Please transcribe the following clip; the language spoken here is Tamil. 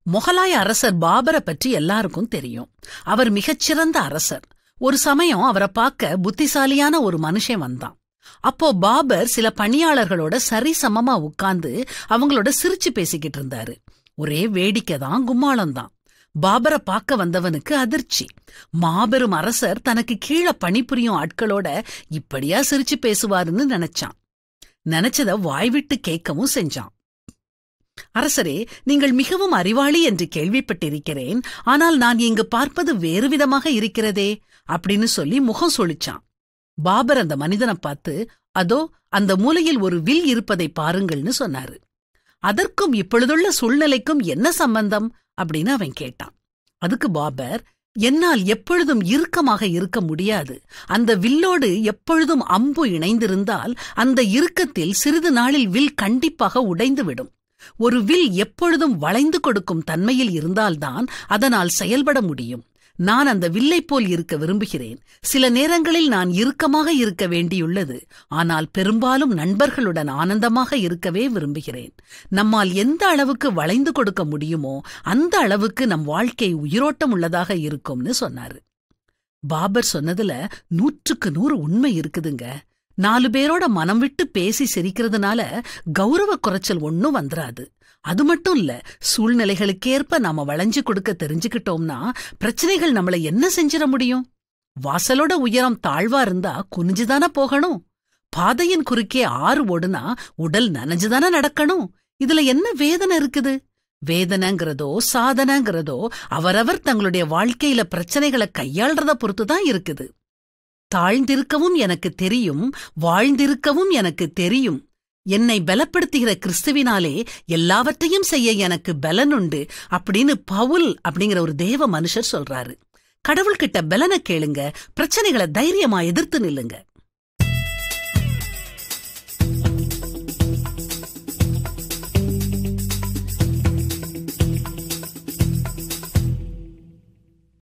மொகலாய அரசர் பாபரை பற்றி எல்லாருக்கும் தெரியும் அவர் மிகச்சிறந்த அரசர் ஒரு சமயம் அவரை பார்க்க புத்திசாலியான ஒரு மனுஷன் வந்தான் அப்போ பாபர் சில பணியாளர்களோட சரிசமமா உட்கார்ந்து அவங்களோட சிரிச்சு பேசிக்கிட்டு இருந்தாரு ஒரே வேடிக்கை தான் கும்மாளம் தான் பாபரை பார்க்க வந்தவனுக்கு அதிர்ச்சி மாபெரும் அரசர் தனக்கு கீழே பணிபுரியும் ஆட்களோட இப்படியா சிரிச்சு பேசுவாருன்னு நினைச்சான் நினைச்சத வாய்விட்டு கேட்கவும் செஞ்சான் அரசரே நீங்கள் மிகவும் அறிவாளி என்று கேள்விப்பட்டிருக்கிறேன் ஆனால் நான் இங்கு பார்ப்பது வேறு விதமாக இருக்கிறதே அப்படின்னு சொல்லி முகம் சொலிச்சான் பாபர் அந்த மனிதனை பார்த்து அதோ அந்த மூலையில் ஒரு வில் இருப்பதை பாருங்கள்னு சொன்னாரு அதற்கும் இப்பொழுதுள்ள சூழ்நிலைக்கும் என்ன சம்பந்தம் அப்படின்னு அவன் கேட்டான் அதுக்கு பாபர் என்னால் எப்பொழுதும் இறுக்கமாக இருக்க முடியாது அந்த வில்லோடு எப்பொழுதும் அம்பு இணைந்திருந்தால் அந்த இறுக்கத்தில் சிறிது நாளில் வில் கண்டிப்பாக உடைந்துவிடும் ஒரு வில் எப்பொழுதும் வளைந்து கொடுக்கும் தன்மையில் இருந்தால்தான் அதனால் செயல்பட முடியும் நான் அந்த வில்லை போல் இருக்க விரும்புகிறேன் சில நேரங்களில் நான் இறுக்கமாக இருக்க வேண்டியுள்ளது ஆனால் பெரும்பாலும் நண்பர்களுடன் ஆனந்தமாக இருக்கவே விரும்புகிறேன் நம்மால் எந்த அளவுக்கு வளைந்து கொடுக்க முடியுமோ அந்த அளவுக்கு நம் வாழ்க்கை உயிரோட்டம் உள்ளதாக இருக்கும்னு சொன்னாரு பாபர் சொன்னதுல நூற்றுக்கு நூறு உண்மை இருக்குதுங்க நாலு பேரோட மனம் விட்டு பேசி சிரிக்கிறதுனால கௌரவ குறைச்சல் ஒன்னும் வந்துராது அது மட்டும் இல்ல சூழ்நிலைகளுக்கேற்ப நாம வளைஞ்சு கொடுக்க தெரிஞ்சுக்கிட்டோம்னா பிரச்சனைகள் நம்மள என்ன செஞ்சிட முடியும் வாசலோட உயரம் தாழ்வா இருந்தா குனிஞ்சுதானே போகணும் பாதையின் குறுக்கே ஆறு ஓடுனா உடல் நனைஞ்சுதானே நடக்கணும் இதுல என்ன வேதனை இருக்குது வேதனைங்கிறதோ சாதனைங்கிறதோ அவரவர் தங்களுடைய வாழ்க்கையில பிரச்சனைகளை கையாள்றத பொறுத்துதான் இருக்குது தாழ்ந்திருக்கவும் எனக்கு தெரியும் வாழ்ந்திருக்கவும் எனக்கு தெரியும் என்னை பலப்படுத்துகிற கிறிஸ்துவினாலே எல்லாவற்றையும் செய்ய எனக்கு பலனுண்டு அப்படின்னு பவுல் அப்படிங்கிற ஒரு தேவ மனுஷர் சொல்றாரு கடவுள்கிட்ட பலனை கேளுங்க பிரச்சனைகளை தைரியமா எதிர்த்து நில்லுங்க